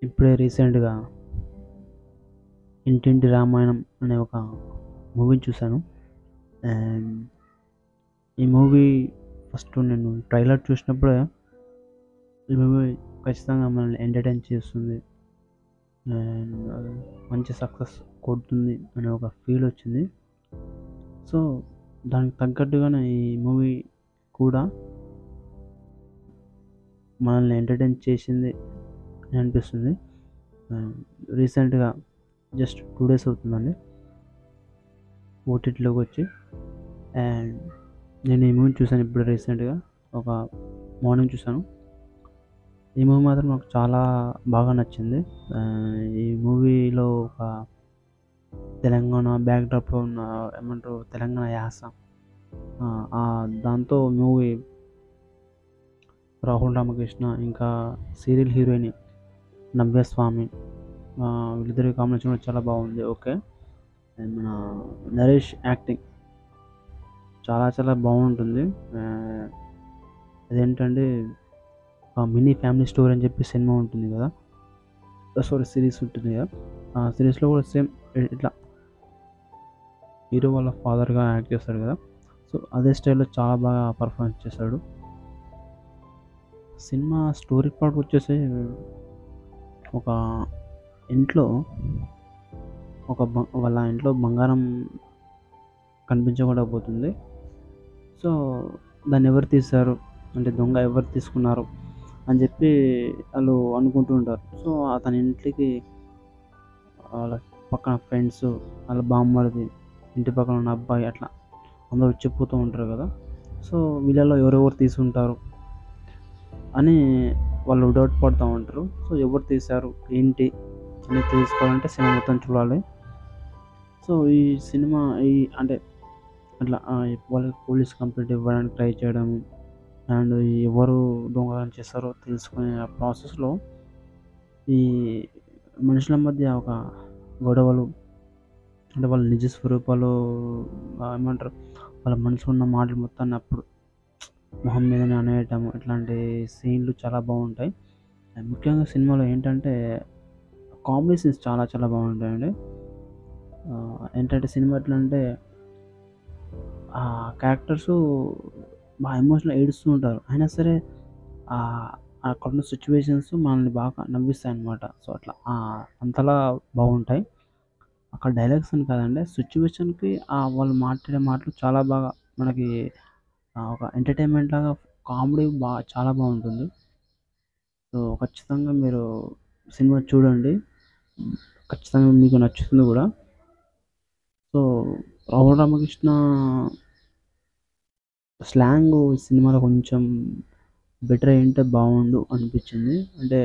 ఇప్పుడే రీసెంట్గా ఇంటింటి రామాయణం అనే ఒక మూవీ చూశాను అండ్ ఈ మూవీ ఫస్ట్ నేను ట్రైలర్ చూసినప్పుడే ఈ మూవీ ఖచ్చితంగా మనల్ని ఎంటర్టైన్ చేస్తుంది అండ్ మంచి సక్సెస్ కొడుతుంది అనే ఒక ఫీల్ వచ్చింది సో దానికి తగ్గట్టుగానే ఈ మూవీ కూడా మనల్ని ఎంటర్టైన్ చేసింది అని అనిపిస్తుంది రీసెంట్గా జస్ట్ టూ డేస్ అవుతుందండి ఓటీటీలోకి వచ్చి అండ్ నేను ఈ మూవీ చూసాను ఇప్పుడు రీసెంట్గా ఒక మార్నింగ్ చూసాను ఈ మూవీ మాత్రం నాకు చాలా బాగా నచ్చింది ఈ మూవీలో ఒక తెలంగాణ బ్యాక్డ్రాప్లో ఉన్న ఏమంటారు తెలంగాణ యాస దాంతో మూవీ రాహుల్ రామకృష్ణ ఇంకా సీరియల్ హీరోయిన్ నవ్యస్వామి వీళ్ళిద్దరి కాంబినేషన్ కూడా చాలా బాగుంది ఓకే అండ్ మన నరేష్ యాక్టింగ్ చాలా చాలా బాగుంటుంది అదేంటంటే మినీ ఫ్యామిలీ స్టోరీ అని చెప్పి సినిమా ఉంటుంది కదా సారీ సిరీస్ ఉంటుంది కదా ఆ సిరీస్లో కూడా సేమ్ ఇట్లా హీరో వాళ్ళ ఫాదర్గా యాక్ట్ చేస్తాడు కదా సో అదే స్టైల్లో చాలా బాగా పర్ఫార్మెన్స్ చేశాడు సినిమా స్టోరీ పార్ట్ వచ్చేసి ఒక ఇంట్లో ఒక వాళ్ళ ఇంట్లో బంగారం కనిపించకుండా పోతుంది సో దాన్ని ఎవరు తీశారు అంటే దొంగ ఎవరు తీసుకున్నారు అని చెప్పి వాళ్ళు అనుకుంటూ ఉంటారు సో అతని ఇంటికి వాళ్ళ పక్కన ఫ్రెండ్స్ వాళ్ళ బామ్మడిది ఇంటి పక్కన ఉన్న అబ్బాయి అట్లా అందరూ చెప్పిపోతూ ఉంటారు కదా సో వీళ్ళలో ఎవరెవరు తీసుకుంటారు అని వాళ్ళు డౌట్ పడుతూ ఉంటారు సో ఎవరు తీశారు ఏంటి అని తెలుసుకోవాలంటే సినిమా మొత్తం చూడాలి సో ఈ సినిమా ఈ అంటే అట్లా వాళ్ళకి పోలీస్ కంప్లైంట్ ఇవ్వడానికి ట్రై చేయడం అండ్ ఎవరు దొంగతనం చేస్తారో తెలుసుకునే ఆ ప్రాసెస్లో ఈ మనుషుల మధ్య ఒక గొడవలు అంటే వాళ్ళ నిజ స్వరూపాలు ఏమంటారు వాళ్ళ మనసులో ఉన్న మాటలు మొత్తాన్ని అప్పుడు మొహం మీదనే అనేయటం ఇట్లాంటి సీన్లు చాలా బాగుంటాయి ముఖ్యంగా సినిమాలో ఏంటంటే కామెడీ సీన్స్ చాలా చాలా బాగుంటాయండి ఏంటంటే సినిమా ఎట్లా అంటే ఆ క్యారెక్టర్స్ బాగా ఎమోషనల్ ఏడుస్తూ ఉంటారు అయినా సరే అక్కడ ఉన్న సిచ్యువేషన్స్ మనల్ని బాగా నవ్విస్తాయి అనమాట సో అట్లా అంతలా బాగుంటాయి అక్కడ డైలాగ్స్ అని కాదండి సిచ్యువేషన్కి వాళ్ళు మాట్లాడే మాటలు చాలా బాగా మనకి ఒక ఎంటర్టైన్మెంట్ లాగా కామెడీ బాగా చాలా బాగుంటుంది సో ఖచ్చితంగా మీరు సినిమా చూడండి ఖచ్చితంగా మీకు నచ్చుతుంది కూడా సో రాహుల్ రామకృష్ణ స్లాంగ్ సినిమాలో కొంచెం బెటర్ అయింటే బాగుండు అనిపించింది అంటే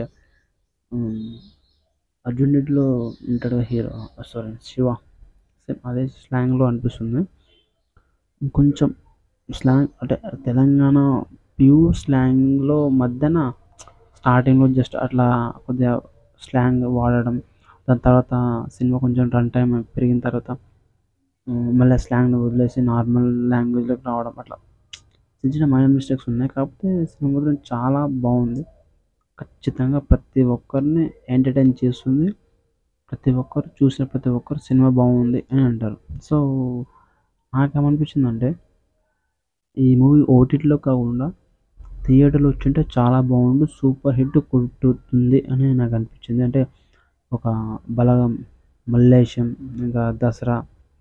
అర్జునుడిలో ఉంటాడు హీరో సారీ శివ సేమ్ అదే స్లాంగ్లో అనిపిస్తుంది కొంచెం స్లాంగ్ అంటే తెలంగాణ ప్యూర్ స్లాంగ్లో మధ్యన స్టార్టింగ్లో జస్ట్ అట్లా కొద్దిగా స్లాంగ్ వాడడం దాని తర్వాత సినిమా కొంచెం రన్ టైం పెరిగిన తర్వాత మళ్ళీ స్లాంగ్ని వదిలేసి నార్మల్ లాంగ్వేజ్లోకి రావడం అట్లా చిన్న చిన్న మైనర్ మిస్టేక్స్ ఉన్నాయి కాకపోతే సినిమా మాత్రం చాలా బాగుంది ఖచ్చితంగా ప్రతి ఒక్కరిని ఎంటర్టైన్ చేస్తుంది ప్రతి ఒక్కరు చూసిన ప్రతి ఒక్కరు సినిమా బాగుంది అని అంటారు సో నాకేమనిపించిందంటే ఈ మూవీ ఓటీటీలో కాకుండా థియేటర్లో వచ్చింటే చాలా బాగుండు సూపర్ హిట్ కొట్టుతుంది అని నాకు అనిపించింది అంటే ఒక బలగం మల్లేశం ఇంకా దసరా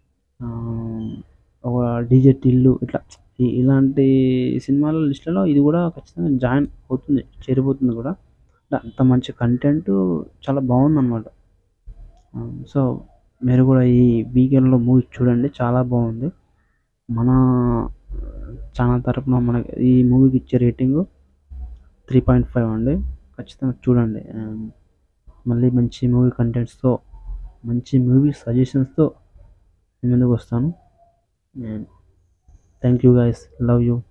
ఒక డీజే టిల్లు ఇట్లా ఇలాంటి సినిమాల లిస్టులో ఇది కూడా ఖచ్చితంగా జాయిన్ అవుతుంది చేరిపోతుంది కూడా అంత మంచి కంటెంట్ చాలా బాగుంది అనమాట సో మీరు కూడా ఈ వీకెండ్లో మూవీ చూడండి చాలా బాగుంది మన ఛానల్ తరపున మనకి ఈ మూవీకి ఇచ్చే రేటింగ్ త్రీ పాయింట్ ఫైవ్ అండి ఖచ్చితంగా చూడండి మళ్ళీ మంచి మూవీ కంటెంట్స్తో మంచి మూవీ సజెషన్స్తో మీ ముందుకు వస్తాను thank you guys love you